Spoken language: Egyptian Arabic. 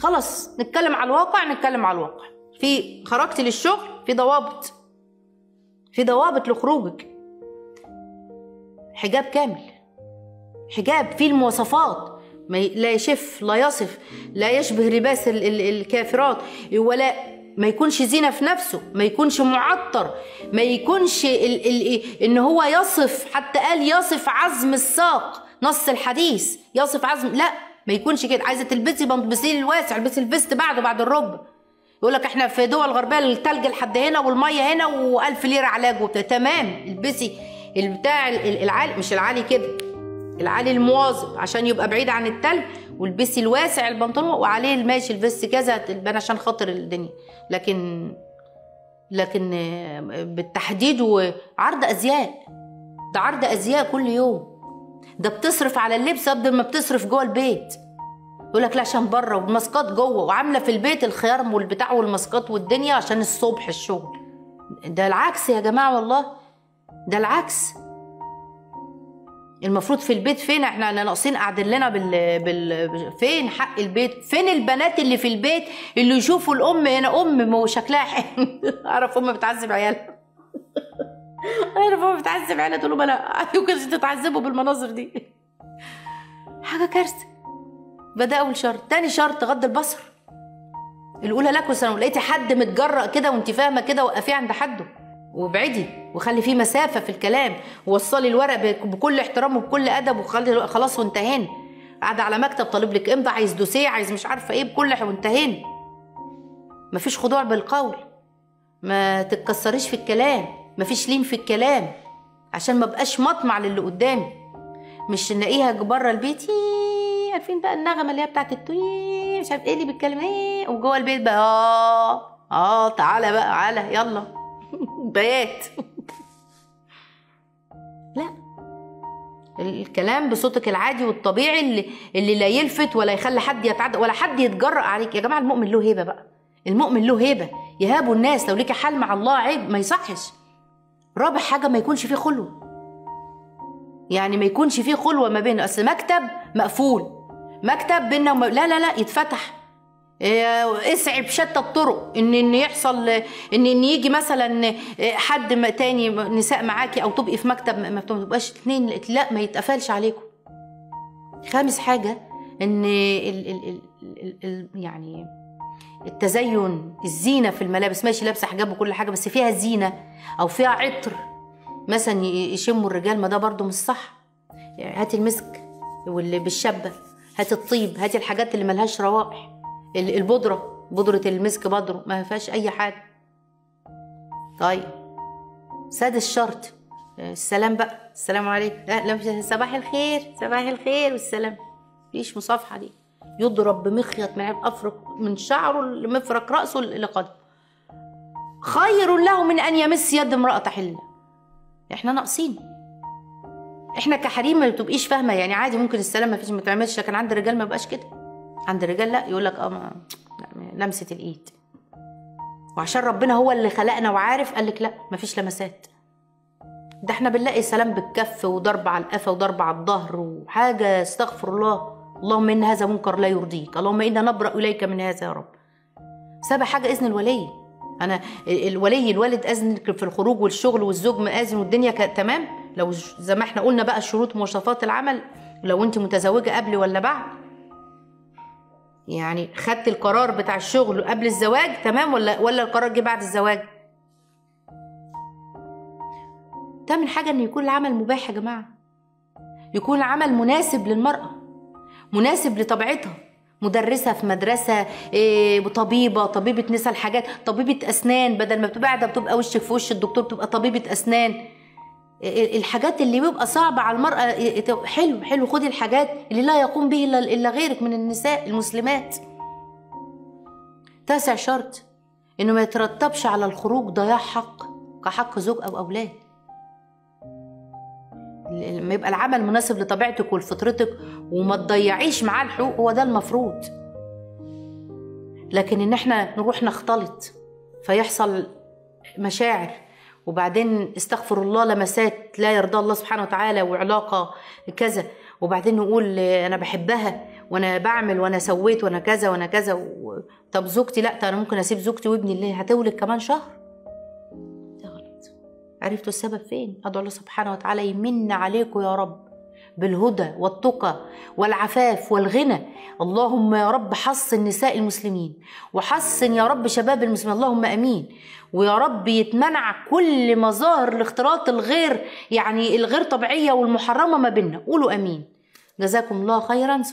خلاص نتكلم على الواقع نتكلم على الواقع في خرجت للشغل في ضوابط في ضوابط لخروجك حجاب كامل حجاب فيه المواصفات ما ي- لا يشف لا يصف لا يشبه لباس ال- ال- الكافرات ولا ما يكونش زينة في نفسه ما يكونش معطر ما يكونش ال ال ان هو يصف حتى قال يصف عزم الساق نص الحديث يصف عزم لا ما يكونش كده عايزه تلبسي بنطبسي الواسع البسي الفيست بعده بعد الركبه يقول لك احنا في دول غربيه التلج لحد هنا والميه هنا و1000 ليره علاج وبتاع تمام البسي البتاع ال- العالي مش العالي كده العالي المواظب عشان يبقى بعيد عن التلج والبسي الواسع البنطلون وعليه الماشي الفيست كذا تبان عشان خاطر الدنيا لكن لكن آه، بالتحديد وعرض ازياء ده عرض ازياء كل يوم ده بتصرف على اللبس قبل ما بتصرف جوه البيت يقول لك لا عشان بره والماسكات جوه وعامله في البيت الخيار والبتاع والماسكات والدنيا عشان الصبح الشغل ده العكس يا جماعه والله ده العكس المفروض في البيت فين احنا احنا ناقصين قاعدين لنا بال... بال فين حق البيت فين البنات اللي في البيت اللي يشوفوا الام هنا ام وشكلها حلو اعرف ام بتعذب عيالها اعرف ام بتعذب عيالها تقول لهم انا يمكن تتعذبوا بالمناظر دي حاجه كارثه ده اول شرط تاني شرط غض البصر الاولى لك وسلام لقيتي حد متجرأ كده وانت فاهمه كده وقفيه عند حده وابعدي وخلي فيه مسافه في الكلام ووصلي الورق بك- بكل احترام وبكل ادب وخلي خلاص وانتهينا قاعده على مكتب طالب لك امضى عايز دوسيه عايز مش عارفه ايه بكل ح- وانتهينا مفيش خضوع بالقول ما تتكسريش في الكلام مفيش لين في الكلام عشان ما بقاش مطمع للي قدامي مش نلاقيها بره البيت "إيه", عارفين بقى النغمه اللي هي بتاعت التوي مش عارف ايه اللي بيتكلم ايه وجوه البيت بقى اه اه تعالى بقى تعالى يلا بيات لا الكلام بصوتك العادي والطبيعي اللي, اللي لا يلفت ولا يخلي حد يتعدى ولا حد يتجرأ عليك يا جماعه المؤمن له هيبه بقى المؤمن له هيبه يهابوا الناس لو ليكي حال مع الله عيب ما يصحش رابع حاجه ما يكونش فيه خلوه يعني ما يكونش فيه خلوه ما بين اصل مكتب مقفول مكتب بينا وما... لا لا لا يتفتح إيه، اسعي بشتى الطرق ان ان يحصل ان ان يجي مثلا إيه، حد م- تاني نساء معاكي او تبقي في مكتب ما ما تبقاش اتنين لا ما يتقفلش عليكم خامس حاجه ان ال ال ال ال ال يعني التزين الزينه في الملابس ماشي لابسه حجاب وكل حاجه بس فيها زينه او فيها عطر مثلا ي- يشموا الرجال ما ده برضو مش صح يعني هاتي المسك واللي بالشبه هاتي الطيب هاتي الحاجات اللي ملهاش روائح ال- البودره بودره المسك بدره ما فيهاش اي حاجه طيب سادس شرط السلام بقى السلام عليكم لا لا صباح الخير صباح الخير والسلام مفيش مصافحه دي يضرب بمخيط من افرق من شعره لمفرق راسه لقدمه خير له من ان يمس يد امراه حله احنا ناقصين احنا كحريم ما بتبقيش فاهمه يعني عادي ممكن السلام ما فيش ما تعملش لكن عند الرجال ما بقاش كده عند الرجال لا يقول لك اه ما لا لمسه الايد وعشان ربنا هو اللي خلقنا وعارف قال لك لا مفيش لمسات ده احنا بنلاقي سلام بالكف وضرب على القفا وضرب على الظهر وحاجه استغفر الله اللهم ان هذا منكر لا يرضيك اللهم انا نبرا اليك من هذا يا رب سابع حاجه اذن الولي انا الولي الوالد اذن في الخروج والشغل والزوج مآذن والدنيا ك- تمام لو زي ما احنا قلنا بقى شروط مواصفات العمل لو انت متزوجه قبل ولا بعد يعني خدت القرار بتاع الشغل قبل الزواج تمام ولا ولا القرار جه بعد الزواج تامن حاجه ان يكون العمل مباح يا جماعه يكون العمل مناسب للمراه مناسب لطبيعتها مدرسة في مدرسة إيه طبيبة طبيبة نساء الحاجات طبيبة أسنان بدل ما بتبقى قاعدة بتبقى وشك في وش الدكتور بتبقى طبيبة أسنان إيه الحاجات اللي بيبقى صعبة على المرأة إيه تبقى حلو حلو خدي الحاجات اللي لا يقوم به إلا إلا غيرك من النساء المسلمات تاسع شرط إنه ما يترتبش على الخروج ضياع حق كحق زوج أو أولاد لما يبقى العمل مناسب لطبيعتك ولفطرتك وما تضيعيش معاه الحقوق هو ده المفروض لكن ان احنا نروح نختلط فيحصل مشاعر وبعدين استغفر الله لمسات لا يرضى الله سبحانه وتعالى وعلاقة كذا وبعدين نقول انا بحبها وانا بعمل وانا سويت وانا كذا وانا كذا و... طب زوجتي لا طب انا ممكن اسيب زوجتي وابني اللي هتولد كمان شهر ده غلط عرفتوا السبب فين ادعو الله سبحانه وتعالى يمن عليكم يا رب بالهدى والتقى والعفاف والغنى اللهم يا رب حصن نساء المسلمين وحصن يا رب شباب المسلمين اللهم امين ويا رب يتمنع كل مظاهر الاختلاط الغير يعني الغير طبيعيه والمحرمه ما بيننا قولوا امين جزاكم الله خيرا